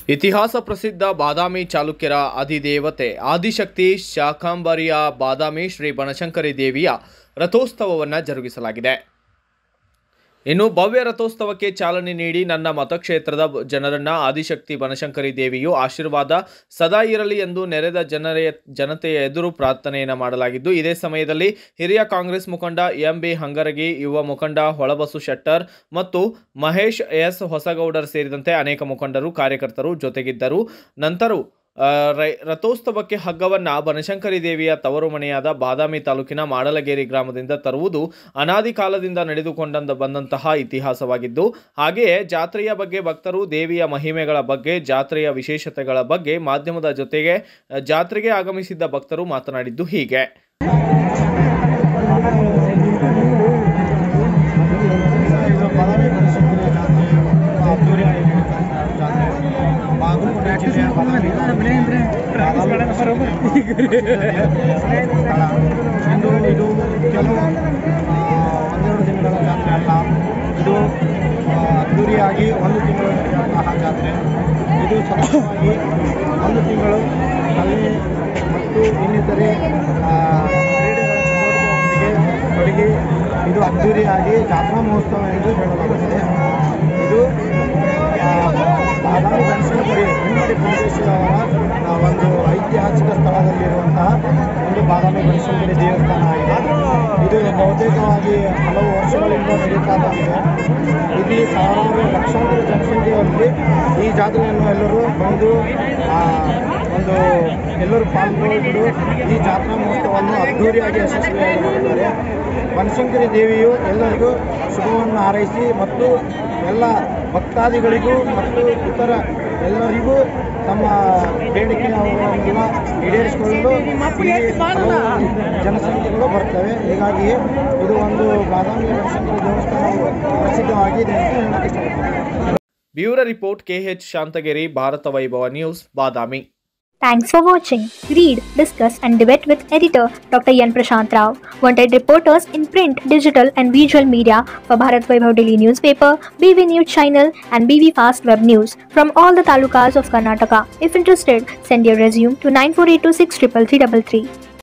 ಇತಿಹಾಸ ಪ್ರಸಿದ್ಧ ಬಾದಾಮಿ ಚಾಲುಕ್ಯರ ಅಧಿದೇವತೆ ಆದಿಶಕ್ತಿ ಶಾಕಾಂಬರಿಯ ಬಾದಾಮಿ ಶ್ರೀ ಬನಶಂಕರಿ ದೇವಿಯ ರಥೋತ್ಸವವನ್ನು ಜರುಗಿಸಲಾಗಿದೆ ಇನ್ನು ಭವ್ಯ ರಥೋತ್ಸವಕ್ಕೆ ಚಾಲನೆ ನೀಡಿ ನನ್ನ ಮತಕ್ಷೇತ್ರದ ಬ- ಜನರನ್ನ ಆದಿಶಕ್ತಿ ಬನಶಂಕರಿ ದೇವಿಯು ಆಶೀರ್ವಾದ ಸದಾ ಇರಲಿ ಎಂದು ನೆರೆದ ಜನರ ಜನತೆಯ ಎದುರು ಪ್ರಾರ್ಥನೆಯನ್ನು ಮಾಡಲಾಗಿದ್ದು ಇದೇ ಸಮಯದಲ್ಲಿ ಹಿರಿಯ ಕಾಂಗ್ರೆಸ್ ಮುಖಂಡ ಎಂ ಬಿ ಹಂಗರಗಿ ಯುವ ಮುಖಂಡ ಹೊಳಬಸು ಶೆಟ್ಟರ್ ಮತ್ತು ಮಹೇಶ್ ಎಸ್ ಹೊಸಗೌಡರ್ ಸೇರಿದಂತೆ ಅನೇಕ ಮುಖಂಡರು ಕಾರ್ಯಕರ್ತರು ಜೊತೆಗಿದ್ದರು ನಂತರ ಆ, ರೈ- ರಥೋತ್ಸವಕ್ಕೆ ಹಗ್ಗವನ್ನ ಬನಶಂಕರಿ ದೇವಿಯ ತವರು ಮನೆಯಾದ ಬಾದಾಮಿ ತಾಲೂಕಿನ ಮಾಡಲಗೇರಿ ಗ್ರಾಮದಿಂದ ತರುವುದು ಅನಾದಿ ಕಾಲದಿಂದ ನಡೆದುಕೊಂಡ ಬಂದಂತಹ ಇತಿಹಾಸವಾಗಿದ್ದು ಹಾಗೆಯೇ ಜಾತ್ರೆಯ ಬಗ್ಗೆ ಭಕ್ತರು ದೇವಿಯ ಮಹಿಮೆಗಳ ಬಗ್ಗೆ ಜಾತ್ರೆಯ ವಿಶೇಷತೆಗಳ ಬಗ್ಗೆ ಮಾಧ್ಯಮದ ಜೊತೆಗೆ ಆ, ಜಾತ್ರೆಗೆ ಆಗಮಿಸಿದ್ದ ಭಕ್ತರು ಮಾತನಾಡಿದ್ದು ಹೀಗೆ ಇದು ಬಾದಾಮಿ ಪರಿಸ್ಥಿತಿ ಜಾತ್ರೆ ತುಂಬ ಅದ್ದೂರಿಯಾಗಿ ನಡೀತಕ್ಕಂಥ ಜಾತ್ರೆ ಬಾಗಲಕೋಟೆ ಜಿಲ್ಲೆಯ ಬಾದಾಮಿ ತಾಲೂಕಿನ ಬಾದಾಮಿ ಪ್ರಸಿದ್ಧ ಸ್ಥಳ ಇಂದು ಇದು ಕೆಲವು ಆ, ಒಂದೆರಡು ದಿನಗಳ ಜಾತ್ರೆ ಅಲ್ಲ ಇದು ಆ, ಅದ್ದೂರಿಯಾಗಿ ಒಂದು ತಿಂಗಳು ನಡೆಯುವಂತಹ ಜಾತ್ರೆ ಇದು ಸತತವಾಗಿ ಒಂದು ತಿಂಗಳು ಕಲೆ ಮತ್ತು ಇನ್ನಿತರೆ ಆ, ಕ್ರೀಡೆಗಳ ಚಟುವಟಿಕೆಗಳೊಂದಿಗೆ ತೊಡಗಿ ಇದು ಅದ್ದೂರಿಯಾಗಿ ಜಾತ್ರಾ ಮಹೋತ್ಸವ ಎಂದು ಹೇಳಲಾಗುತ್ತದೆ ಇದು ಆ, ಬಾದಾಮಿ ಬನಶಂಕರಿ ಹಿಮ್ಮಡಿ ಪುಂಡೇಶ್ವರವರ ಆ, ಒಂದು ಐತಿಹಾಸಿಕ ಸ್ಥಳದಲ್ಲಿರುವಂತಹ ಒಂದು ಬಾದಾಮಿ ಬನಶಂಕರಿ ದೇವಸ್ಥಾನ ಆಗಿದೆ ಇದು ಬಹುತೇಕವಾಗಿ ಹಲವು ವರ್ಷಗಳಿಂದ ನಡೀತಾ ಬಂದಿದೆ ಇಲ್ಲಿ ಸಾವಿರಾರು ಲಕ್ಷಾಂತರ ಜನಸಂಖ್ಯೆಯಲ್ಲಿ ಈ ಜಾತ್ರೆಯನ್ನು ಎಲ್ಲರೂ ಬಂದು ಆ, ಒಂದು ಎಲ್ಲರೂ ಪಾಲ್ಗೊಂಡು ಈ ಜಾತ್ರಾ ಮಹೋತ್ಸವವನ್ನು ಅದ್ದೂರಿಯಾಗಿ ಯಶಸ್ವಿಯಾಗಿ ಮಾಡಿದ್ದಾರೆ ಬನಶಂಕರಿ ದೇವಿಯು ಎಲ್ಲರಿಗೂ ಶುಭವನ್ನು ಹಾರೈಸಿ ಮತ್ತು ಎಲ್ಲ ಭಕ್ತಾದಿಗಳಿಗೂ ಮತ್ತು ಇತರ ಎಲ್ಲರಿಗೂ ತಮ್ಮ ಬೇಡಿಕೆ ಅವುಗಳನ್ನೆಲ್ಲ ಈಡೇರಿಸಿಕೊಳ್ಳಲು ಇಲ್ಲಿ ಹಲವು ಜನಸಂಖ್ಯೆಗಳು ಬರ್ತವೆ ಹೀಗಾಗಿ ಇದು ಒಂದು ಬಾದಾಮಿ ಬನಶಂಕರಿ ದೇವಸ್ಥಾನವು ಪ್ರಸಿದ್ಧವಾಗಿದೆ ಅಂತ ಹೇಳಕ್ಕೆ ಇಷ್ಟಪಡ್ತೀನಿ bureau report KH Shantagiri Bharata Vaibhava news Badami Thanks for watching. Read, discuss, and debate with editor Dr. Yan Prashant Rao. Wanted reporters in print, digital, and visual media for Bharat Vaibhav Daily newspaper, BV News channel, and BV Fast Web News from all the talukas of Karnataka. If interested, send your resume to 9482633333.